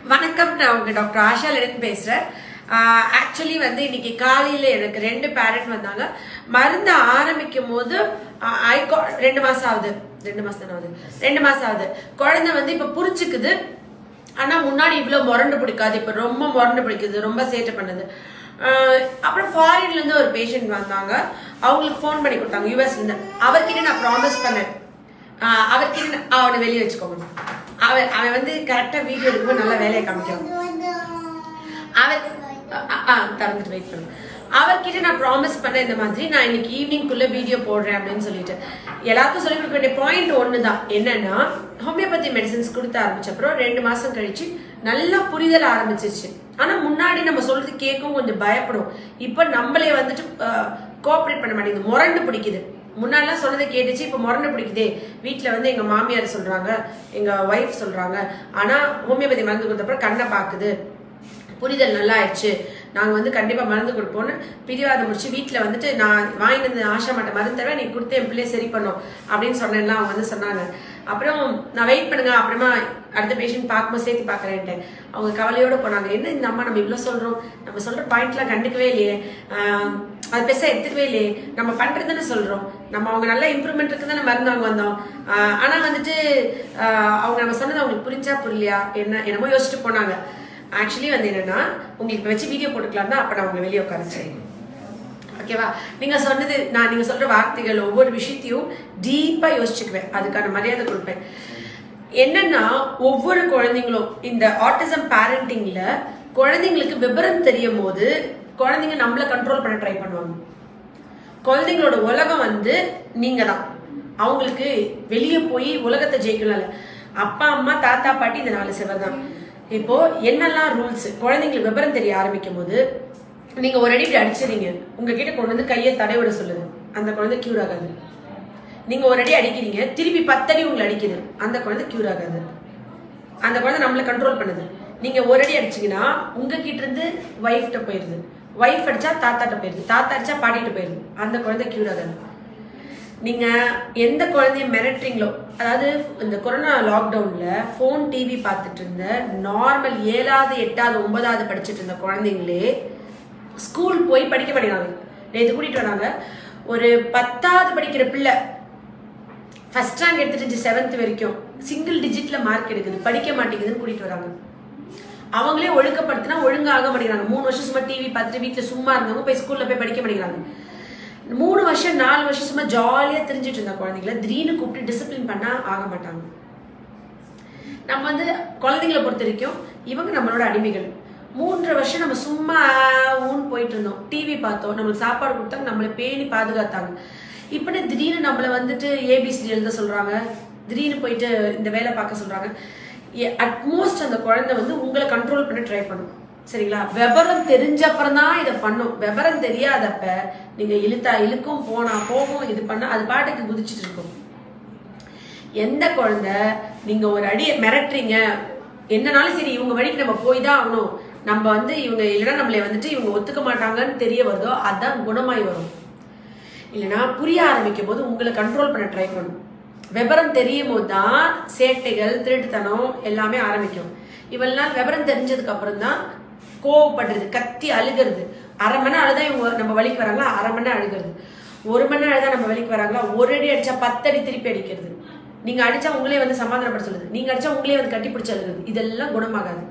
வணக்கம் நான் உங்க டாக்டர் ஆஷா லெனின் பேசுறேன் ஆக்சுவலி வந்து இன்னைக்கு காலையில எனக்கு ரெண்டு பேரண்ட் வந்தாங்க மருந்து ஆரம்பிக்கும் போது ஆஹ், I got- ரெண்டு மாசம் ஆகுது ரெண்டு மாசம் தானே ஆகுது ரெண்டு மாசம் ஆகுது குழந்தை வந்து இப்ப புரிச்சுக்குது ஆனா முன்னாடி இவ்வளவு முரண்டு பிடிக்காது இப்ப ரொம்ப முரண்டு பிடிக்குது ரொம்ப சேட்டை பண்ணுது ஆஹ், அப்புறம் ஃபாரின்ல இருந்து ஒரு பேஷண்ட் வந்தாங்க அவங்களுக்கு ஃபோன் பண்ணி கொடுத்தாங்க யூஎஸ்ல இருந்து அவர்கிட்ட நான் ப்ராமிஸ் பண்ணேன் ஆஹ் அவர்கிட்ட நான்- அவனை வெளியே வச்சுக்கோங்க அவன் அவன் வந்து கரெக்டா வீடியோ எடுக்கும்போது நல்லா வேலையை காமிக்கிறான் அவர் அ- அ- ஆ, திறந்துட்டு வெயிட் பண்ணு அவர்கிட்ட நான் ப்ராமிஸ் பண்ண இந்த மாதிரி நான் இன்னைக்கு ஈவினிங்குள்ள வீடியோ போடுறேன் அப்படின்னு சொல்லிட்டு எல்லாருக்கும் சொல்லி கொடுக்க வேண்டிய பாயிண்ட் ஒன்று தான் என்னன்னா ஹோமியோபதி மெடிசன்ஸ் கொடுத்த ஆரம்பிச்ச அப்புறம் ரெண்டு மாசம் கழிச்சு நல்லா புரிதல் ஆரம்பிச்சிருச்சு ஆனா முன்னாடி நம்ம சொல்றது கேட்கும் கொஞ்சம் பயப்படும் இப்போ நம்மளே வந்துட்டு கோஆப்ரேட் பண்ண மாட்டேங்குது முரண்டு பிடிக்குது முன்னாடிலாம் சொன்னதை கேட்டுச்சு இப்போ முரண்டு பிடிக்குதே வீட்டில் வந்து எங்க மாமியார் சொல்றாங்க எங்க ஒய்ஃப் சொல்றாங்க ஆனா ஹோமியோபதி மருந்து கொடுத்தப்பறம் கண்ணை பாக்குது புரிதல் நல்லா ஆயிடுச்சு நாங்க வந்து கண்டிப்பா மருந்து கொடுப்போம்னு பிடிவாதம் முடிச்சு வீட்ல வந்துட்டு நான் வாங்கிட்டு வந்து ஆஷா மாட்ட மருந்து தர நீ கொடுத்து என் பிள்ளைய சரி பண்ணும் அப்படின்னு சொன்னேன்லாம் அவங்க வந்து சொன்னாங்க அப்புறம் நான் வெயிட் பண்ணுங்க அப்புறமா அடுத்த பேஷண்ட் பார்க்கும்போது சேர்த்து பார்க்கறேன்ட்டு அவங்க கவலையோட போனாங்க என்ன இந்த அம்மா நம்ம இவ்வளவு சொல்றோம் நம்ம சொல்ற பாயிண்ட்லாம் கண்டுக்கவே இல்லையே ஆஹ் அது பெருசா எடுத்துக்கவே இல்லையே நம்ம பண்றதுன்னு சொல்றோம் நம்ம அவங்க நல்ல இம்ப்ரூவ்மெண்ட் இருக்கு தானே மருந்து வாங்க வந்தோம் ஆஹ் ஆனா வந்துட்டு ஆஹ் அவங்க நம்ம சொன்னது அவங்களுக்கு புரிஞ்சா புரியலையா என்ன என்னமோ யோசிச்சுட்டு போனாங்க ஆக்சுவலி வந்து என்னன்னா உங்களுக்கு இப்ப வச்சு வீடியோ போட்டுக்கலாம் தான் அப்ப நான் உங்களை வெளியே உட்கார செய்யணும் ஓகேவா நீங்க சொன்னது நான் நீங்க சொல்ற வார்த்தைகள் ஒவ்வொரு விஷயத்தையும் டீப்பா யோசிச்சுக்குவேன் அதுக்கான மரியாதை கொடுப்பேன் என்னன்னா ஒவ்வொரு குழந்தைங்களும் இந்த ஆட்டிசம் பேரண்டிங்ல குழந்தைங்களுக்கு விபரம் தெரியும் போது குழந்தைங்க நம்மள கண்ட்ரோல் பண்ண ட்ரை பண்ணுவாங்க குழந்தைங்களோட உலகம் வந்து நீங்க தான் அவங்களுக்கு வெளியே போய் உலகத்தை ஜெயிக்கலாம்ல அப்பா அம்மா தாத்தா பாட்டி இந்த நாலு செவர் தான் இப்போ என்னெல்லாம் ரூல்ஸ் குழந்தைங்களுக்கு விவரம் தெரிய ஆரம்பிக்கும் போது நீங்க ஒரு அடி இப்படி அடிச்சிருங்க உங்ககிட்ட கொண்டு வந்து கையை தடவிட சொல்லுது அந்த குழந்தை கியூர் ஆகாது நீங்க ஒரு அடி அடிக்கிறீங்க திருப்பி பத்தடி உங்களை அடிக்குது அந்த குழந்தை கியூர் ஆகாது அந்த குழந்தை நம்மள கண்ட்ரோல் பண்ணுது நீங்க ஒரு அடி அடிச்சீங்கன்னா உங்ககிட்ட இருந்து ஒய்ஃப்ட்ட போயிருது ஒய்ஃப் அடிச்சா தாத்தாட்ட போயிருது தாத்தா அடிச்சா பாட்டிட்டு போயிருது அந்த குழந்தை கியூர் ஆகாது நீங்க எந்த குழந்தைய மிரட்டுறீங்களோ அதாவது இந்த கொரோனா லாக்டவுன்ல ஃபோன் டிவி பார்த்துட்டு இருந்த நார்மல் ஏழாவது எட்டாவது ஒன்பதாவது படிச்சுட்டு இருந்த குழந்தைங்களே ஸ்கூல் போய் படிக்க படிக்கிறாங்க நேற்று கூட்டிட்டு வராங்க ஒரு பத்தாவது படிக்கிற பிள்ளை ஃபர்ஸ்ட் ரேங்க் எடுத்துட்டு செவன்த் வரைக்கும் சிங்கிள் டிஜிட்ல மார்க் எடுக்குது படிக்க மாட்டேங்குதுன்னு கூட்டிட்டு வராங்க அவங்களே ஒழுக்கப்படுத்தினா ஒழுங்கா ஆக மாட்டேங்கிறாங்க மூணு வருஷம் சும்மா டிவி பார்த்துட்டு வீட்டுல சும்மா இருந்தவங்க போய் ஸ்கூல்ல போய் படிக்க மாட்டேங்கிறாங்க மூணு வருஷம் நாலு வருஷம் சும்மா ஜாலியா தெரிஞ்சிட்டு இருந்த குழந்தைங்கள திடீர்னு கூப்பிட்டு டிசிப்ளின் பண்ணா ஆக மாட்டாங்க நம்ம வந்து குழந்தைங்களை பொறுத்த வரைக்கும் இவங்க நம்மளோட அடிமைகள் மூன்றரை வருஷம் நம்ம சும்மா ஊன் போயிட்டு இருந்தோம் டிவி பார்த்தோம் நம்மளுக்கு சாப்பாடு கொடுத்தாங்க நம்மளை பேணி பாதுகாத்தாங்க இப்படி திடீர்னு நம்மளை வந்துட்டு ஏபிசிடி எழுத சொல்றாங்க திடீர்னு போயிட்டு இந்த வேலை பார்க்க சொல்றாங்க அட்மோஸ்ட் அந்த குழந்தை வந்து உங்களை கண்ட்ரோல் பண்ண ட்ரை பண்ணும் சரிங்களா விவரம் தெரிஞ்ச அப்புறம் தான் இதை பண்ணும் விவரம் தெரியாதப்ப நீங்க இழுத்தா இழுக்கும் போனா போகும் இது பண்ணா அது பாட்டுக்கு குதிச்சிட்டு இருக்கும் எந்த குழந்தை நீங்க ஒரு அடி மிரட்டுறீங்க என்னனாலும் சரி இவங்க வழிக்கு நம்ம போய் தான் ஆகணும் நம்ம வந்து இவங்க இல்லைன்னா நம்மளை வந்துட்டு இவங்க ஒத்துக்க மாட்டாங்கன்னு தெரிய வருதோ அதான் குணமாய் வரும் இல்லைன்னா புரிய ஆரம்பிக்கும் போது உங்களை கண்ட்ரோல் பண்ண ட்ரை பண்ணும் விவரம் தெரியும் போது தான் சேட்டைகள் திருட்டுத்தனம் எல்லாமே ஆரம்பிக்கும் இவ்வளவு நாள் விவரம் தெரிஞ்சதுக்கு அப்புறம் தான் கோவப்படுறது கத்தி அழுகிறது அரை மணி நேரம் அழுதா இவங்க நம்ம வழிக்கு வராங்களா அரை மணி நேரம் அழுகிறது ஒரு மணி நேரம் அழுதா நம்ம வழிக்கு வராங்களா ஒரு அடி அடிச்சா பத்து அடி திருப்பி அடிக்கிறது நீங்க அடிச்சா உங்களே வந்து சமாதானப்பட சொல்லுது நீங்க அடிச்சா உங்களே வந்து கட்டி பிடிச்சு அழுகுது இதெல்லாம் குணமாகாது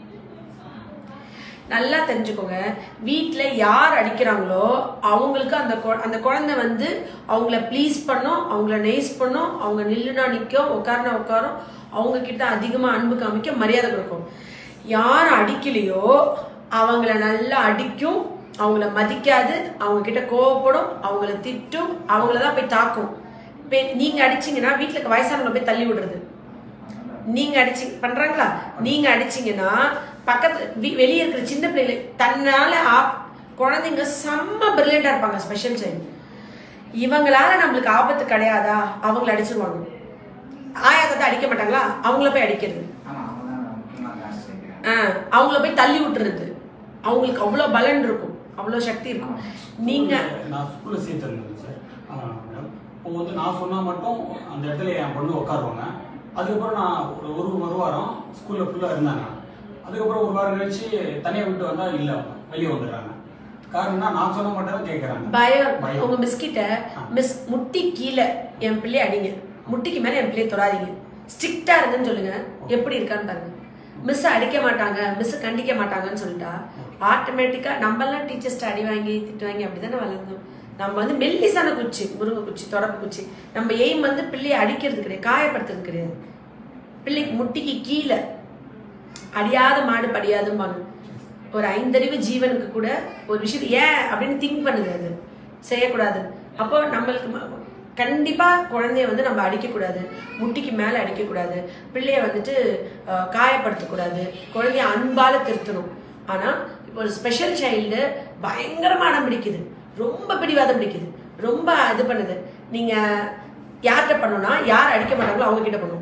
நல்லா தெரிஞ்சுக்கோங்க வீட்ல யார் அடிக்கிறாங்களோ அவங்களுக்கு அந்த கொ- அந்த குழந்தை வந்து அவங்கள ப்ளீஸ் பண்ணும் அவங்கள நெய்ஸ் பண்ணும் அவங்க நில்லுனா நிற்கும் உட்காருனா உட்காரும் அவங்க கிட்ட அதிகமா அன்பு காமிக்க மரியாதை கொடுக்கும் யார் அடிக்கலையோ அவங்கள நல்லா அடிக்கும் அவங்கள மதிக்காது அவங்க கிட்ட கோவப்படும் அவங்கள திட்டும் அவங்கள தான் போய் தாக்கும் இப்ப நீங்க அடிச்சீங்கன்னா வீட்டுல இருக்க வயசானவங்களை போய் தள்ளி விடுறது நீங்க அடிச்சு பண்றாங்களா நீங்க அடிச்சீங்கன்னா பக்கத்துல வீ- வெளிய இருக்கிற சின்ன பிள்ளைகளை தன்னால ஆப்- குழந்தைங்க செம்ம பிரில்லியண்டா இருப்பாங்க ஸ்பெஷல் சைல்டு இவங்களால நம்மளுக்கு ஆபத்து கிடையாதா அவங்கள அடிச்சிருவாங்க ஆயா தாத்தா அடிக்க மாட்டாங்களா அவங்கள போய் அடிக்கிறது ஆமா அவங்க தான் முக்கியமான காசு சேர்க்கிறேன் ஆஹ் அவங்கள போய் தள்ளி விட்டுறது அவங்களுக்கு அவ்வளவு பலன் இருக்கும் அவ்வளவு சக்தி இருக்கும் நீங்க நான் ஸ்கூல்ல சேர்த்துருந்தேன் சார் மேடம் இப்போ வந்து நான் சொன்னா மட்டும் அந்த இடத்துல என் பொண்ணு உட்காருவாங்க அதுக்கப்புறம் நான் ஒரு ஒரு ஒரு வாரம் ஸ்கூல்ல ஃபுல்லா இருந்தாங்க அதுக்கப்புறம் ஒரு வாரம் கழிச்சு தனியா விட்டு வந்தா இல்ல அவங்க வெளியே வந்துடுறாங்க காரணம்னா நான் சொல்ல மாட்டேன் கேட்கறாங்க பயம் உங்க மிஸ் கிட்ட மிஸ் முட்டி கீழே என் பிள்ளைய அடிங்க முட்டிக்கு மேல என் பிள்ளைய தொடாதீங்க ஸ்ட்ரிக்டா இருங்கன்னு சொல்லுங்க எப்படி இருக்கான்னு பாருங்க மிஸ் அடிக்க மாட்டாங்க மிஸ் கண்டிக்க மாட்டாங்கன்னு சொல்லிட்டா ஆட்டோமேட்டிக்கா நம்ம எல்லாம் டீச்சர்ஸ்ட அடி வாங்கி திட்டு வாங்கி அப்படிதானே வளர்ந்தோம் நம்ம வந்து மெல்லிசான குச்சி முருங்கை குச்சி தொடப்பு குச்சி நம்ம எய்ம் வந்து பிள்ளைய அடிக்கிறது கிடையாது காயப்படுத்துறது கிடையாது பிள்ளைக்கு முட்டிக்கு கீழே அடியாத மாடு படியாதும்பாங்க ஒரு ஐந்தறிவு ஜீவனுக்கு கூட ஒரு விஷயத்தை ஏன் அப்படின்னு திங்க் பண்ணுது அது செய்யக்கூடாது அப்போ நம்மளுக்கு ம- கண்டிப்பா குழந்தைய வந்து நம்ம அடிக்கக்கூடாது முட்டிக்கு மேல அடிக்கக்கூடாது பிள்ளைய வந்துட்டு அஹ், காயப்படுத்தக்கூடாது குழந்தைய அன்பால திருத்தணும் ஆனா இப்போ ஒரு ஸ்பெஷல் சைல்டு பயங்கரமா அடம் பிடிக்குது ரொம்ப பிடிவாதம் பிடிக்குது ரொம்ப இது பண்ணுது நீங்க யார்கிட்ட பண்ணணும்னா யார் அடிக்க மாட்டாங்களோ அவங்க கிட்ட பண்ணணும்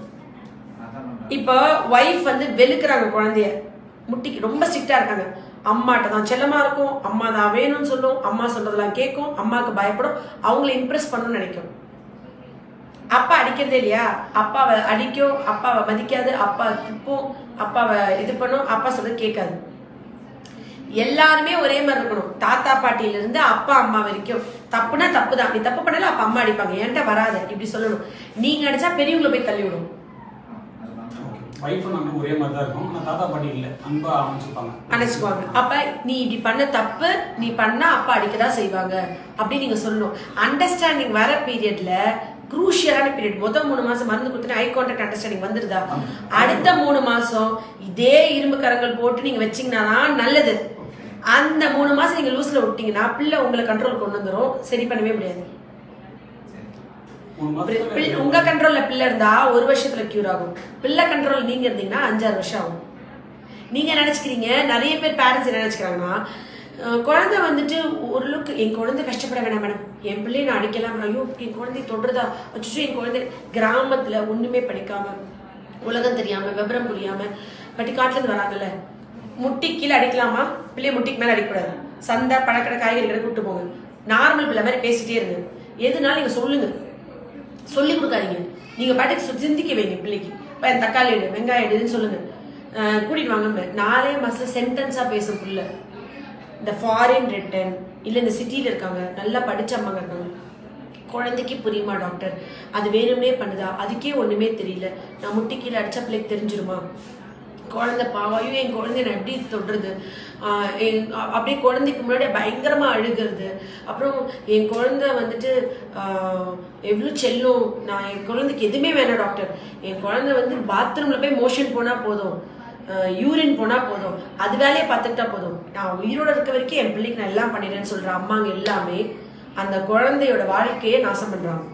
அதான் பண்றேன். இப்போ ஒய்ஃப் வந்து வெளுக்குறாங்க குழந்தைய முட்டிக்கு ரொம்ப ஸ்ட்ரிக்டா இருக்காங்க அம்மாட்ட தான் செல்லமா இருக்கும் அம்மா தான் வேணும்னு சொல்லும் அம்மா சொல்றதெல்லாம் கேட்கும் அம்மாவுக்கு பயப்படும் அவங்கள இம்ப்ரெஸ் பண்ணணும்னு நினைக்கும் அப்பா அடிக்கிறதே இல்லையா அப்பாவை அடிக்கும் அப்பாவை மதிக்காது அப்பா திப்பும் அப்பாவை இது பண்ணும் அப்பா சொல்றது கேட்காது எல்லாருமே ஒரே மாதிரி இருக்கணும் தாத்தா பாட்டியில இருந்து அப்பா அம்மா வரைக்கும் தப்புனா தப்பு தான் நீ தப்பு பண்ணல அப்பா அம்மா அடிப்பாங்க என்கிட்ட வராது இப்படி சொல்லணும் நீங்க அடிச்சா பெரியவங்களை போய் தள்ளி விடும் அது பண்றேன். ஒய்ஃபும் நாங்கள் ஒரே மாதிரி தான் இருக்கும் ஆனால் தாத்தா பாட்டி இல்லை அன்பா அமைச்சிருப்பாங்க அணைச்சுக்குவாங்க அப்ப நீ இப்படி பண்ண தப்பு நீ பண்ணா அப்பா அடிக்கதான் செய்வாங்க அப்படின்னு நீங்க சொல்லணும் அண்டர்ஸ்டாண்டிங் வர பீரியட்ல குரூஷியலான பீரியட் முதல் மூணு மாசம் மருந்து கொடுத்துட்டு ஐ கான்டாக்ட் அண்டர்ஸ்டாண்டிங் வந்துருதா அடுத்த மூணு மாசம் இதே இரும்பு கரங்கள் போட்டு நீங்க வச்சீங்கன்னா தான் நல்லது அந்த மூணு மாசம் நீங்க லூஸ்ல விட்டீங்கன்னா பிள்ளை உங்களை கண்ட்ரோல் கொண்டு வந்துரும் சரி பண்ணவே முடியாது சரி. மூணு பிள்ளை- மாசத்துல உங்க கண்ட்ரோல்ல பிள்ளை இருந்தா ஒரு வருஷத்துல கியூர் ஆகும் பிள்ளை கண்ட்ரோல் நீங்க இருந்தீங்கன்னா அஞ்சாறு வருஷம் ஆகும் நீங்க நினைச்சுக்கிறீங்க நிறைய பேர் பேரண்ட்ஸ் என்ன நினைச்சுக்கிறாங்கன்னா அஹ், குழந்தை வந்துட்டு ஒரு லுக் என் குழந்தை கஷ்டப்பட வேணாம் மேடம் என் பிள்ளைய நான் அடிக்கலாம் ஐயோ என் குழந்தை தொடுறதா அச்சோ என் குழந்தை கிராமத்துல ஒண்ணுமே படிக்காம உலகம் தெரியாம விவரம் புரியாம பட்டிக்காட்டுல இருந்து வராங்கல்ல முட்டி கீழே அடிக்கலாமா பிள்ளைய முட்டிக்கு மேல அடிக்கக்கூடாது சந்தை பழக்கடை காய்கறி கடை கூட்டு போங்க நார்மல் பிள்ளை மாதிரி பேசிட்டே இருங்க எதுனாலும் நீங்க சொல்லுங்க சொல்லி கொடுக்காதீங்க நீங்க பாட்டுக்கு சு- சிந்திக்க வைங்க பிள்ளைக்கு இப்போ என் தக்காளி எடு வெங்காயம் எடுன்னு சொல்லுங்க அஹ் கூட்டிட்டு வாங்க நாலே மாசம் சென்டென்ஸா பேசும் புள்ள இந்த ஃபாரின் ரிட்டன் இல்ல இந்த சிட்டில இருக்காங்க நல்லா படிச்ச அம்மாங்க இருக்காங்க குழந்தைக்கு புரியுமா டாக்டர் அது வேணும்னே பண்ணுதா அதுக்கே ஒண்ணுமே தெரியல நான் முட்டி கீழே அடிச்சா பிள்ளைக்கு தெரிஞ்சிருமா குழந்தை பாவம் ஐயோ என் குழந்தைய நான் எப்படி தொடுறது ஆஹ் என் அ- அப்படியே குழந்தைக்கு முன்னாடி பயங்கரமா அழுகிறது அப்புறம் என் குழந்தை வந்துட்டு ஆஹ் எவ்வளவு செல்லும் நான் என் குழந்தைக்கு எதுவுமே வேணாம் டாக்டர் என் குழந்தை வந்து பாத்ரூம்ல போய் மோஷன் போனா போதும் யூரின் போனா போதும் அது வேலையை பார்த்துக்கிட்டா போதும் நான் உயிரோட இருக்க வரைக்கும் என் பிள்ளைக்கு நான் எல்லாம் பண்ணிடுறேன்னு சொல்ற அம்மாங்க எல்லாமே அந்த குழந்தையோட வாழ்க்கையை நாசம் பண்றாங்க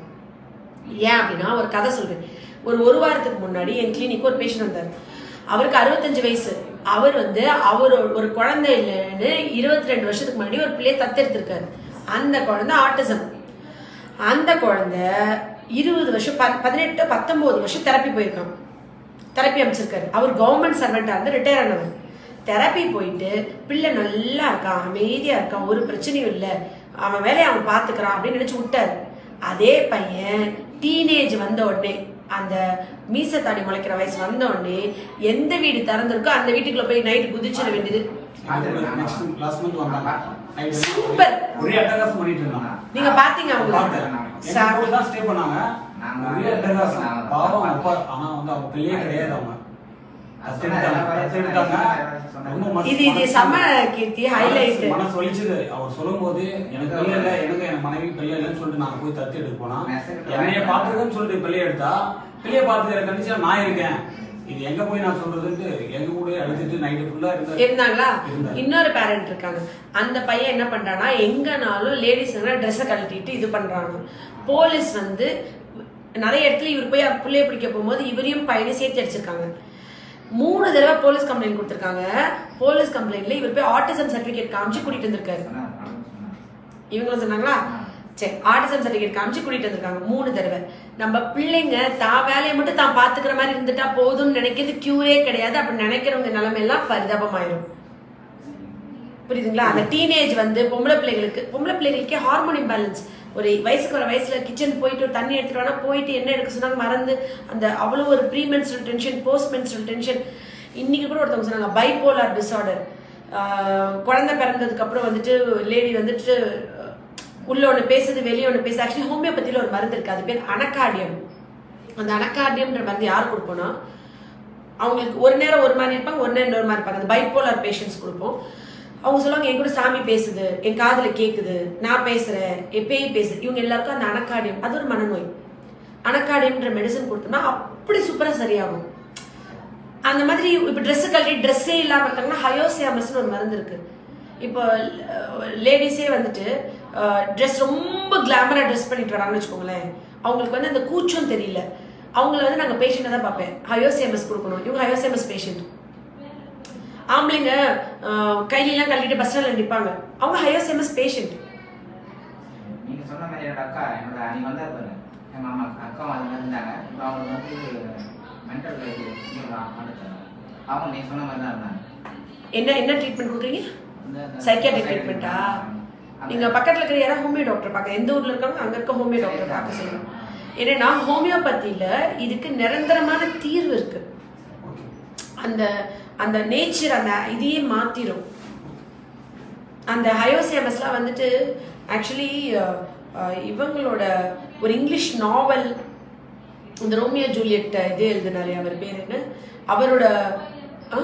ஏன் அப்படின்னா ஒரு கதை சொல்றேன் ஒரு ஒரு வாரத்துக்கு முன்னாடி என் கிளினிக் ஒரு பேஷண்ட் வந்தார் அவருக்கு அறுபத்தஞ்சு வயசு அவர் வந்து அவர் ஒரு குழந்தை இல்லைன்னு இருபத்தி ரெண்டு வருஷத்துக்கு முன்னாடி ஒரு பிள்ளைய தத்தெடுத்திருக்காரு அந்த குழந்தை ஆட்டிசம் அந்த குழந்தை இருபது வருஷம் ப- பதினெட்டு பத்தொன்பது வருஷம் தெரப்பி போயிருக்கான் தெரப்பி அமைச்சிருக்காரு அவர் கவர்மெண்ட் சர்வெண்டா இருந்து ரிட்டையர் ஆனவர் தெரப்பி போயிட்டு பிள்ளை நல்லா இருக்கான் அமைதியா இருக்கான் ஒரு பிரச்சனையும் இல்லை அவன் வேலையை அவன் பாத்துக்கிறான் அப்படின்னு நினைச்சு விட்டாரு அதே பையன் டீனேஜ் வந்த உடனே அந்த மீச தாடி முளைக்கிற வயசு வந்த உடனே எந்த வீடு திறந்திருக்கோ அந்த வீட்டுக்குள்ள போய் நைட் குதிச்சிட வேண்டியது நெக்ஸ்ட் லாஸ்ட் மந்த் வந்தாங்க Night வந்து Super. ஒரே அட்டகாசம் பண்ணிட்டு இருந்தாங்க நீங்க பாத்தீங்க அவங்கள பார்த்தேன். எங்க சா- கூட தான் ஸ்டே பண்ணாங்க நாங்க ஒரே அட்டகாசம் நாங்க பாவம் பார்த்தோம். அப்பா ஆனா வந்து அவங்க பிள்ளையே கிடையாது அவங்க தத்தெடுத்தாங்க தத்தெடுத்தாங்க ரொம்ப மனசு- இது இது செம கீர்த்தி ஹைலைட் மனசு- மனசு வலிச்சுது அவர் சொல்லும் போது எனக்கு பிள்ளை இல்ல எனக்கு என் மனைவி பிள்ளை இல்லைன்னு சொல்லிட்டு நாங்க போய் தத்து எடுக்க போனா என்னைய பாத்துக்கன்னு சொல்லிட்டு பிள்ளைய எடுத்தா பிள்ளைய பாத்துக்கிற கண்டிஷன் நான் இருக்கேன் இது எங்க போய் நான் சொல்றதுன்ட்டு எங்க கூட அழுதுட்டு நைட்டு ஃபுல்லா இருந்தா இருந்தாங்களா இருந்தாரு. இன்னொரு பேரண்ட் இருக்காங்க அந்த பையன் என்ன பண்றானா எங்கனாலும் லேடிஸ் ட்ரெஸ்ஸை கழட்டிட்டு இது பண்றாங்க போலீஸ் வந்து நிறைய இடத்துல இவர் போய் பிள்ளைய பிடிக்க போகும்போது இவரையும் பையனையும் சேர்த்து அடிச்சிருக்காங்க மூணு தடவை போலீஸ் கம்ப்ளைண்ட் கொடுத்திருக்காங்க போலீஸ் கம்ப்ளைண்ட்ல இவர் போய் ஆட்டிசம் சர்டிபிகேட் காமிச்சு கூட்டிட்டு வந்திருக்காரு சொன்னார், அவரும் சொன்னார். இவங்களும் சொன்னாங்களா சரி ஆட்டிசம் சர்டிபிகேட் காமிச்சு கூட்டிட்டு வந்திருக்காங்க மூணு தடவை நம்ம பிள்ளைங்க தான் வேலையை மட்டும் தான் பாத்துக்கிற மாதிரி இருந்துட்டா போதும்னு நினைக்கிறது கியூரே கிடையாது அப்படி நினைக்கிறவங்க நிலைமை எல்லாம் பரிதாபமாயிரும் புரியுதுங்களா அந்த டீனேஜ் வந்து பொம்பளை பிள்ளைகளுக்கு பொம்பளை பிள்ளைகளுக்கே ஹார்மோன் இம்பேலன்ஸ் ஒரு வயசுக்கு வர வயசுல கிச்சன் போயிட்டு ஒரு தண்ணி எடுத்துட்டு வேணா போயிட்டு என்ன எடுக்க சொன்னாங்க மறந்து அந்த அவ்வளவு ஒரு premenstrual tension postmenstrual tension இன்னைக்கு கூட ஒருத்தவங்க சொன்னாங்க பைபோலார் டிசார்டர் குழந்தை பிறந்ததுக்கு அப்புறம் வந்துட்டு லேடி வந்துட்டு அஹ், உள்ள ஒன்று பேசுது வெளியே ஒன்று பேசுது ஆக்சுவலி ஹோமியோபதியில் ஒரு மருந்து இருக்கு அது பேர் அனகார்டியம் அந்த அனகார்டியம்ன்ற மருந்து யார் கொடுப்போம்னா அவங்களுக்கு ஒரு நேரம் ஒரு மாதிரி இருப்பாங்க ஒரு நேரம் இன்னொரு மாதிரி இருப்பாங்க அந்த பைப்போலார் பேஷண்ட்ஸ் கொடுப்போம் அவங்க சொல்லுவாங்க என் கூட சாமி பேசுது என் காதுல கேக்குது நான் பேசுறேன் என் பேய் பேசுது இவங்க எல்லாருக்கும் அந்த அனக்காடியம் அது ஒரு மனநோய் அனக்காடியம்ன்ற மெடிசன் கொடுத்தோம்னா அப்படி சூப்பரா சரியாகும் அந்த மாதிரி இப்போ ட்ரெஸ் கழட்டி ட்ரெஸ்ஸே இல்லாம இருக்காங்கன்னா ஹயோசியாமஸ்னு ஒரு மருந்து இருக்கு இப்போ லேடிஸே வந்துட்டு ட்ரெஸ் ரொம்ப கிளாமரா ட்ரெஸ் பண்ணிட்டு வராங்கன்னு வச்சுக்கோங்களேன் அவங்களுக்கு வந்து அந்த கூச்சம் தெரியல அவங்கள வந்து நாங்க பேஷண்ட்டை தான் பார்ப்பேன் ஹயோசிஎம்எஸ் கொடுக்கணும் இவங்க ஹயோசிஎம்எஸ் பேஷண்ட் ஆம்பளைங்க அஹ், கையிலெல்லாம் கழட்டிட்டு பஸ் ஸ்டாண்ட்ல நிற்பாங்க அவங்க ஹயோசிஎம்எஸ் பேஷண்ட் நீங்க சொன்ன மாதிரி என்னோட அக்கா என்னோட அன்னைக்கு வந்தா பாருங்க எங்க மாமா அக்கா அது மாதிரி இருந்தாங்க இப்போ அவங்க வந்து மென்டல் அவங்க நீங்க சொன்ன மாதிரி தான் இருந்தாங்க என்ன என்ன ட்ரீட்மெண்ட் கொடுக்குறீங்க இந்த- இந்த சைக்கியாட்ரிக் psychiatric ட்ரீட்மெண்ட்டா அந்த- நீங்க பக்கத்துல இருக்கிற யாராவது ஹோமியோ டாக்டர் பார்க்க எந்த ஊர்ல இருக்காங்க அங்க இருக்க ஹோமியோ டாக்டர் பார்க்க சொல்லுங்க ஏன்னா ஹோமியோபதியில இதுக்கு நிரந்தரமான தீர்வு இருக்கு ஓகே அந்த அந்த நேச்சர் அந்த இதையே மாத்திரும் அந்த ஹயோசியமஸ்லாம் வந்துட்டு ஆக்சுவலி இவங்களோட ஒரு இங்கிலீஷ் நாவல் இந்த ரோமியோ ஜூலியட் இது எழுதினாரு அவர் பேர் என்ன அவரோட ஆ?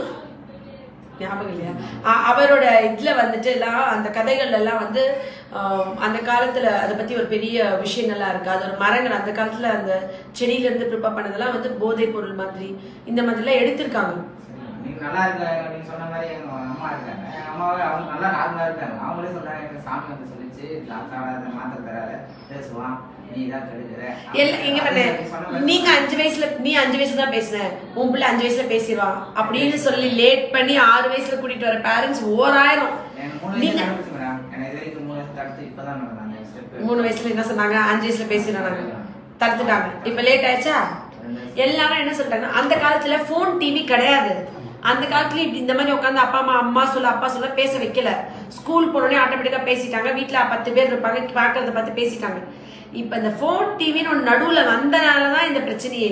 ஞாபகம் இல்லையா அ- அவரோட இதுல வந்துட்டு எல்லாம் அந்த கதைகள்ல எல்லாம் வந்து ஆம், அந்த காலத்துல அதை பத்தி ஒரு பெரிய விஷயங்கள்லாம் இருக்கு அது ஒரு மரங்கள் அந்த காலத்துல அந்த செடியில இருந்து ப்ரிப்பேர் பண்ணதெல்லாம் வந்து போதைப் பொருள் மாதிரி இந்த மாதிரிலாம் எடுத்திருக்காங்க நீங்க நல்லா இருக்க நீங்க சொன்ன மாதிரி எங்க அம்மா இருக்காங்க எங்க அம்மாவே அவங்க நல்லா நார்மலா இருக்காங்க அவங்களே சொல்றாங்க எனக்கு சாமி வந்து சொல்லிச்சு சாப்பிடாத மாத்திரை தராத பேசுவான் நீ தான் கெடுக்கிற எல்லாம் இங்க பண்ணு நீங்க சொன்ன மாதிரி- நீங்க அஞ்சு வயசுல நீ அஞ்சு வயசுல தான் பேசுன உன் பிள்ளை அஞ்சு வயசுல பேசிடுவான் அப்படின்னு சொல்லி லேட் பண்ணி ஆறு வயசுல கூட்டிட்டு வர பேரண்ட்ஸ் ஓராயிரம் எனக்கு மூணு வயசுல நீங்க கண்டுபிடிச்சு மேடம் எனக்கு இது வரைக்கும் மூணு வயசு தடுத்து இப்பதான் மேடம் அந்த ஸ்டெப் மூணு வயசுல என்ன சொன்னாங்க அஞ்சு வயசுல பேசிடுறாங்க தடுத்துட்டாங்க இப்ப லேட் ஆயிடுச்சா எல்லாரும் என்ன சொல்லிட்டாங்க அந்த காலத்துல போன் டிவி கிடையாது அந்த காலத்துல இப்படி இந்த மாதிரி உட்காந்து அப்பா அம்மா அம்மா சொல்ல அப்பா சொல்ல பேச வைக்கல ஸ்கூல் போனோடனே ஆட்டோமேட்டிக்கா பேசிட்டாங்க வீட்ல பத்து பேர் இருப்பாங்க பாக்குறத பார்த்து பேசிட்டாங்க இப்ப இந்த போன் டிவின்னு ஒண்ணு நடுவுல வந்தனாலதான் இந்த பிரச்சனையே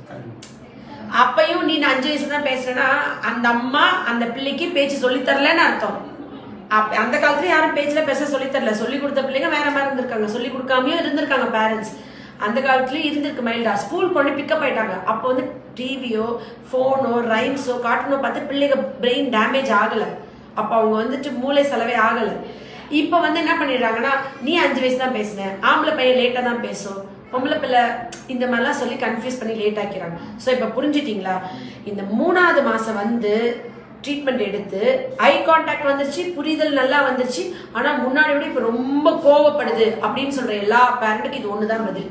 அப்பயும் நீ நான் அஞ்சு வயசுல தான் பேசுறேன்னா அந்த அம்மா அந்த பிள்ளைக்கு பேச்சு சொல்லித் தரலன்னு அர்த்தம் அப்ப அந்த காலத்துல யாரும் பேச்சுல பேச சொல்லித் தரல சொல்லி கொடுத்த பிள்ளைங்க வேற மாதிரி இருந்திருக்காங்க சொல்லி கொடுக்காமயும் இருந்திருக்காங்க பேரண்ட்ஸ் அந்த காலத்துலயும் இருந்திருக்கு மைல்டா ஸ்கூல் போய் பிக்கப் ஆயிட்டாங்க அப்போ வந்து டிவியோ ஃபோனோ ரைம்ஸோ கார்ட்டூனோ பார்த்து பிள்ளைங்க பிரெயின் டேமேஜ் ஆகல அப்ப அவங்க வந்துட்டு மூளை செலவே ஆகல இப்ப வந்து என்ன பண்ணிடுறாங்கன்னா நீ அஞ்சு வயசு தான் பேசுன ஆம்பளை பையன் லேட்டா தான் பேசும் பொம்பளை பிள்ளை இந்த மாதிரிலாம் சொல்லி கன்ஃபியூஸ் பண்ணி லேட் ஆக்கிறாங்க ஸோ இப்போ புரிஞ்சுட்டீங்களா இந்த மூணாவது மாசம் வந்து ட்ரீட்மெண்ட் எடுத்து ஐ கான்டாக்ட் வந்துருச்சு புரிதல் நல்லா வந்துருச்சு ஆனா முன்னாடி விட இப்போ ரொம்ப கோவப்படுது அப்படின்னு சொல்ற எல்லா பேரண்ட்டுக்கும் இது ஒண்ணுதான் பதில்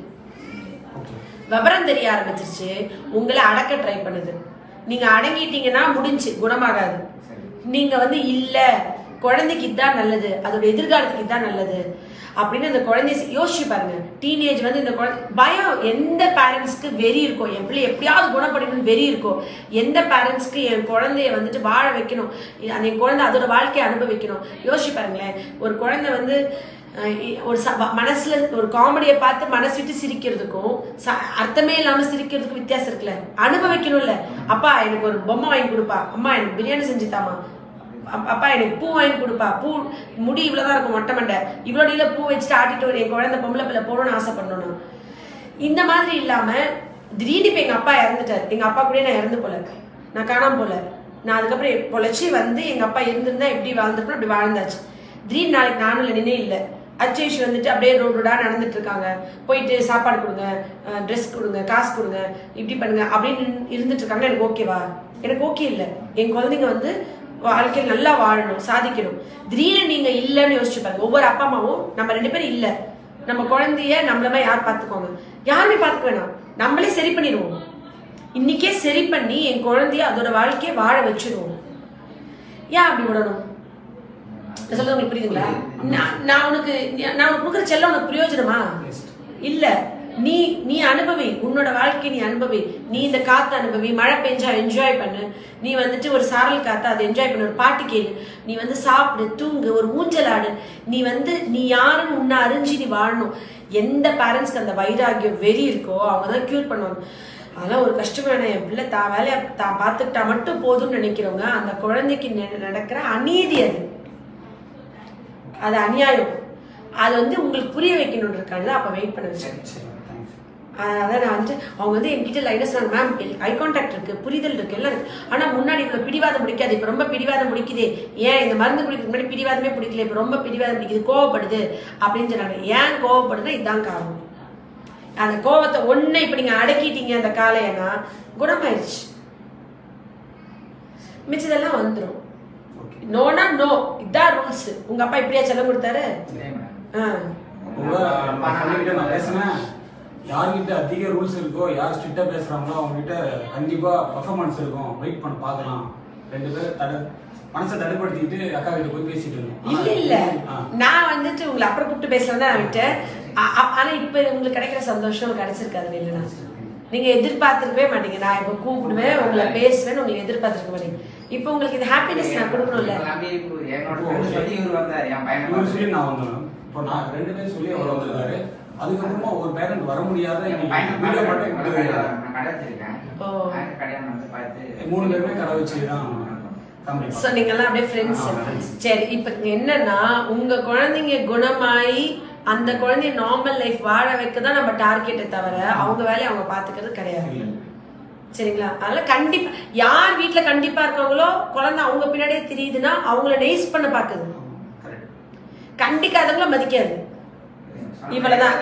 ஓகே விவரம் தெரிய ஆரம்பிச்சிருச்சு உங்களை அடக்க ட்ரை பண்ணுது நீங்க அடங்கிட்டீங்கன்னா முடிஞ்சு குணமாகாது சரி நீங்க வந்து இல்ல குழந்தைக்கு இதான் நல்லது அதோட எதிர்காலத்துக்கு இதான் நல்லது அப்படின்னு அந்த குழந்தைய சி- யோசிச்சு பாருங்க டீனேஜ் வந்து இந்த குழந்தை பயம் எந்த பேரண்ட்ஸ்க்கு வெறி இருக்கோ என் பிள்ளை எப்படியாவது குணப்படணும்னு வெறி இருக்கோ எந்த பேரண்ட்ஸ்க்கு என் குழந்தைய வந்துட்டு வாழ வைக்கணும் இ- அந்த என் குழந்தை அதோட வாழ்க்கையை அனுபவிக்கணும் யோசிச்சு பாருங்களேன் ஒரு குழந்தை வந்து அஹ், இ- ஒரு ச- வ- மனசுல ஒரு காமெடியை பார்த்து மனசு விட்டு சிரிக்கிறதுக்கும் ச- அர்த்தமே இல்லாம சிரிக்கிறதுக்கும் வித்தியாசம் இருக்குல்ல அனுபவிக்கணும்ல அப்பா எனக்கு ஒரு பொம்மை வாங்கி கொடுப்பா அம்மா எனக்கு பிரியாணி செஞ்சு தாமா அப்- அப்பா எனக்கு பூ வாங்கி கொடுப்பா பூ முடி இவ்வளவுதான் இருக்கும் மொட்டை மண்டை இவ்வளோ நீல பூ வச்சுட்டு ஆட்டிட்டு ஒரு என் குழந்தை பொம்பளை பிள்ளை போகணும்னு ஆசைப்படணும் நான் இந்த மாதிரி இல்லாம திடீர்னு இப்ப எங்க அப்பா இறந்துட்டாரு எங்க அப்பா கூட நான் இறந்து போல நான் காணாம போல நான் அதுக்கப்புறம் பொழைச்சி வந்து எங்க அப்பா இருந்திருந்தா எப்படி வாழ்ந்திருப்போம் அப்படி வாழ்ந்தாச்சு திடீர்னு நாளைக்கு நானும் இல்லை நின்னே இல்லை அச்சேஷ் வந்துட்டு அப்படியே ரோடு ரோடா நடந்துட்டு இருக்காங்க போயிட்டு சாப்பாடு கொடுங்க ட்ரெஸ் கொடுங்க காசு கொடுங்க இப்படி பண்ணுங்க அப்படின்னு இருந்துட்டு இருக்காங்க எனக்கு ஓகேவா எனக்கு ஓகே இல்லை என் குழந்தைங்க வந்து வாழ்க்கையில் நல்லா வாழணும் சாதிக்கணும் திடீர்னு நீங்க இல்லைன்னு யோசிச்சு பாருங்க ஒவ்வொரு அப்பா அம்மாவும் நம்ம ரெண்டு பேரும் இல்ல நம்ம குழந்தைய நம்மள மாதிரி யார் பார்த்துக்கோங்க யாருமே பார்த்துக்க வேணாம் நம்மளே சரி பண்ணிடுவோம் இன்னைக்கே சரி பண்ணி என் குழந்தைய அதோட வாழ்க்கையை வாழ வச்சிடுவோம் ஏன் அப்படி விடணும் நான் சொல்றது உங்களுக்கு புரியுதுங்களா நான் நான் உனக்கு நான் உனக்கு கொடுக்குற செல்லம் உனக்கு பிரயோஜனமா இல்ல நீ நீ அனுபவி உன்னோட வாழ்க்கை நீ அனுபவி நீ இந்த காத்து அனுபவி மழை பெஞ்சா என்ஜாய் பண்ணு நீ வந்துட்டு ஒரு சாரல் காத்து அதை என்ஜாய் பண்ணு ஒரு பாட்டு கேளு நீ வந்து சாப்பிடு தூங்கு ஒரு ஊஞ்சல் ஆடு நீ வந்து நீ யாருன்னு உன்னை அறிஞ்சு நீ வாழணும் எந்த பேரண்ட்ஸ்க்கு அந்த வைராகியம் வெறி இருக்கோ அவங்க தான் கியூர் பண்ணுவாங்க அதெல்லாம் ஒரு கஷ்டம் வேணாம் என் பிள்ளை தான் வேலையை தான் பார்த்துக்கிட்டா மட்டும் போதும்னு நினைக்கிறவங்க அந்த குழந்தைக்கு நெ- நடக்கிற அநீதி அது அது அநியாயம் அது வந்து உங்களுக்கு புரிய வைக்கணும்னு இருக்காங்க அப்ப வெயிட் பண்ண வச்சேன் சரி தேங்க்ஸ் அதான் நான் வந்துட்டு அவங்க வந்து என்கிட்ட லைனா சொன்னாங்க மேம் ஐ கான்டாக்ட் இருக்கு புரிதல் இருக்கு எல்லாம் இருக்கு ஆனா முன்னாடி இவ்வளவு பிடிவாதம் பிடிக்காது இப்ப ரொம்ப பிடிவாதம் பிடிக்குது ஏன் இந்த மருந்து குடிக்கிறதுக்கு முன்னாடி பிடிவாதமே பிடிக்கல இப்ப ரொம்ப பிடிவாதம் பிடிக்குது கோவப்படுது அப்படின்னு சொன்னாங்க ஏன் கோவப்படுதுன்னா இதுதான் காரணம் அந்த கோவத்தை ஒண்ணு இப்ப நீங்க அடக்கிட்டீங்க அந்த காலையனா குணமாயிருச்சு மிச்சதெல்லாம் வந்துரும் ஓகே நோனா நோ இதான் ரூல்ஸ் உங்க அப்பா இப்படியா செல்லம் கொடுத்தாரு சரி மேடம் ஆ. உங்க நான் சொல்லிக்கிட்டே நான் பேசினேன் யார்கிட்ட அதிக ரூல்ஸ் இருக்கோ யார் ஸ்ட்ரிக்டா பேசுறாங்களோ அவங்க கிட்ட கண்டிப்பா பர்ஃபார்மன்ஸ் இருக்கும் வெயிட் பண்ண பார்க்கலாம் ரெண்டு பேரும் தட மனசை தடுப்படுத்திட்டு அக்கா கிட்ட போய் பேசிட்டு இருந்தோம் இல்ல இல்ல ஆ. நான் வந்துட்டு உங்களை அப்புறம் கூப்பிட்டு பேசலாம் தான் விட்டேன் ஆ- ஆ- ஆனா இப்ப உங்களுக்கு கிடைக்கிற சந்தோஷம் கிடைச்சிருக்காது இல்லைன்னா நீங்க எதிர்பார்த்திருக்கவே மாட்டீங்க நான் இப்ப கூப்பிடுவேன் உங்களை பேசுவேன் உங்களுக்கு எதிர்பார்த்திருக்க மாட்டீங்க இப்ப உங்களுக்கு இந்த ஹாப்பினஸ் நான் கொடுக்கணும்ல இப்ப நம்பி இப்போ என்னோட friend சொல்லி இவர் வந்தாரு என் பையனை இவரு சொல்லி பார்த்து. நான் வந்தேன் இப்போ நான் ரெண்டு பேரும் சொல்லி அவர் வந்திருக்காரு அதுக்கப்புறமா ஒரு பேரண்ட் வர முடியாத என் பையனை வீடியோ பார்த்து மட்டும் கடை- கொடுத்துருக்காரு. நான் கடை வச்சிருக்கேன் ஓ. அந்த கடையை வந்து பார்த்து மூணு பேருமே கடை வச்சு தான் family சோ நீங்க எல்லாம் அப்படியே ஃப்ரெண்ட்ஸ் ஆ, friends. சரி இப்ப என்னன்னா உங்க குழந்தைங்க குணமாயி அந்த குழந்தைய நார்மல் லைஃப் வாழ வைக்க தான் நம்ம டார்கெட்டை தவிர அவங்க வேலையை அவங்க பாத்துக்கிறது கிடையாது இல்ல. சரிங்களா அதனால கண்டிப்பா யார் வீட்ல கண்டிப்பா இருக்காங்களோ குழந்தை அவங்க பின்னாடியே தெரியுதுன்னா அவங்கள நெய்ஸ் பண்ண பாக்குது Correct. கண்டிக்காதவங்கள மதிக்காது இவ்வளவுதான்.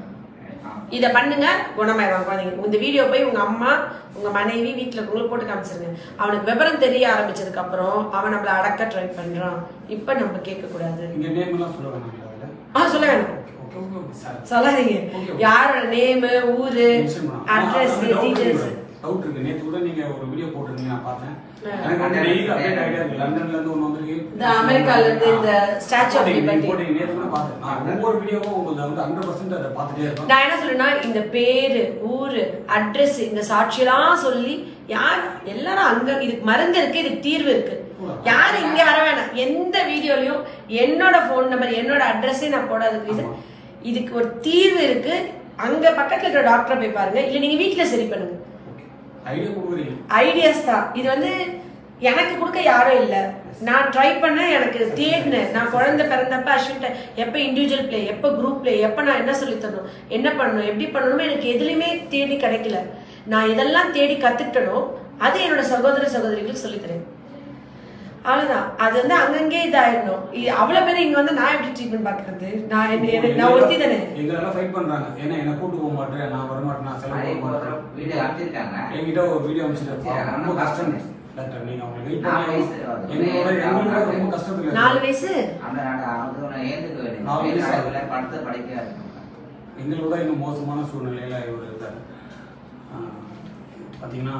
ஆ. இத பண்ணுங்க குணமாயிடுவாங்க குழந்தைங்க இந்த வீடியோ போய் உங்க அம்மா உங்க மனைவி வீட்டுல இருக்கவங்களுக்கு போட்டு காமிச்சிருங்க அவனுக்கு விவரம் தெரிய ஆரம்பிச்சதுக்கு அப்புறம் அவன் நம்மள அடக்க ட்ரை பண்றான் இப்ப நம்ம கேட்க கூடாது இங்க நேம் எல்லாம் சொல்ல வேணாம் அதுல ஆ சொல்ல வேணாம் ஓகே ஓகே ஓகே சார் சொல்லாதீங்க Okay. யாரோட நேமு ஊரு அட்ரஸ் டீடைல்ஸ் டவுட் இருக்கு நேத்து கூட நீங்க ஒரு வீடியோ போட்டிருந்தீங்க நான் பார்த்தேன் ஆ. எனக்கு வந்து டெய்லி அப்டேட் ஆயிட்டே இருக்கு லண்டன்ல இருந்து ஒன்னு வந்திருக்கு இந்த அமெரிக்கால இருந்து இந்த Statue of போட்டீங்க, Liberty. போட்டீங்க நேத்து கூட பார்த்தேன் நான் ஒவ்வொரு வீடியோவும் உங்களுக்கு வந்து ஹண்ட்ரட் பர்சன்ட் அதை பார்த்துட்டே இருக்கோம் நான் என்ன சொல்றேன்னா இந்த பேரு ஊரு அட்ரஸ் இந்த சாட்சியெல்லாம் சொல்லி யார் எல்லாரும் அங்க இதுக்கு மருந்து இருக்கு இதுக்கு தீர்வு இருக்கு யாரும் இங்க வர வேணாம் எந்த வீடியோலயும் என்னோட ஃபோன் நம்பர் என்னோட அட்ரஸே நான் போடாததுக்கு reason, இதுக்கு ஒரு தீர்வு இருக்கு அங்க பக்கத்துல இருக்கிற டாக்டரை போய் பாருங்க இல்ல நீங்க வீட்ல சரி பண்ணுங்க ஐடியா கொடுக்குறீங்க ஐடியாஸ் தான் இது வந்து எனக்கு கொடுக்க யாரும் இல்ல நான் ட்ரை பண்ணேன் எனக்கு தேடினேன் நான் குழந்தை பிறந்தப்ப அஸ்வின்ட்ட எப்ப இண்டிவிஜுவல் ப்ளே எப்ப குரூப் ப்ளே எப்ப நான் என்ன சொல்லி தரணும் என்ன பண்ணணும் எப்படி பண்ணணுமோ எனக்கு எதுலையுமே தேடி கிடைக்கல நான் இதெல்லாம் தேடி கத்துக்கிட்டனோ அது என்னோட சகோதர சகோதரிகளுக்கு சொல்லித் தரேன் அவ்வளவுதான் அது வந்து அங்கங்கே இதாயிடணும் இ- அவ்வளவு பேர் இங்க வந்து நான் எப்படி ட்ரீட்மெண்ட் பாக்குறது நான் என்ன- எனக்கு- நான் ஒருத்தி தானே எங்களெல்லாம் ஃபைட் பண்றாங்க ஏன்னா என்ன கூட்டு போக மாட்டேன் நான் வர மாட்டேன் நான் செலவு அதே போக போல மாட்டேன் வீடியோ அனுப்பிச்சிருக்காங்க என்கிட்ட ஒரு வீடியோ அனுப்பிச்சிட்டு சரி, ரொம்ப அதெல்லாம் கஷ்டம் பார்க்கணும். டாக்டர் நீங்க அவங்களுக்கு ஹெல்ப் நாலு பண்ணி வயசு ஆகுது. எங்களோட எங்களோட ரொம்ப கஷ்டத்துல நாலு இருக்கு. வயசு அந்த நாடு அது ஒன்று ஏந்துக்க வேண்டியது நாலு வயசு ஆகுது. வீட்டில் படுத்து படிக்க இருக்கும் எங்களோட இன்னும் மோசமான சூழ்நிலையில இவர் இருக்காரு ஆஹ் பாத்தீங்கன்னா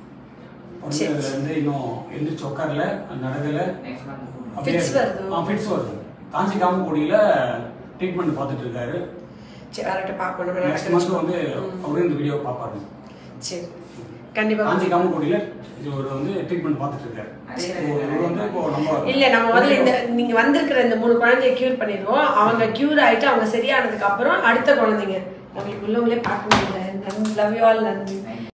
சரி. பிறந்ததுல இருந்து இன்னும் எந்திரிச்சு உட்காரல நடக்கல நெக்ஸ்ட் மந்த் அப்படியே Fits வருது. ஆ ஃபிட்ஸ் வருது காஞ்சி காமக்கோடியில ட்ரீட்மெண்ட் பார்த்துட்டு இருக்காரு சரி வரட்ட பாப்போம் நெக்ஸ்ட் மந்த் வந்து அவரே இந்த வீடியோ பார்ப்பாரு சரி கண்டிப்பா காஞ்சி காமக்கோடியில இவர் வந்து ட்ரீட்மெண்ட் பார்த்துட்டு இருக்காரு இவர் வந்து இப்போ நம்ம இல்ல நம்ம முதல்ல இந்த நீங்க வந்திருக்கிற இந்த மூணு குழந்தைய கியூர் பண்ணிடுவோம் அவங்க கியூர் ஆயிட்டு அவங்க சரியானதுக்கு அப்புறம் அடுத்த குழந்தைங்க உங்களுக்கு உள்ளவங்களே பார்க்க முடியல லவ் யூ ஆல் நன்றி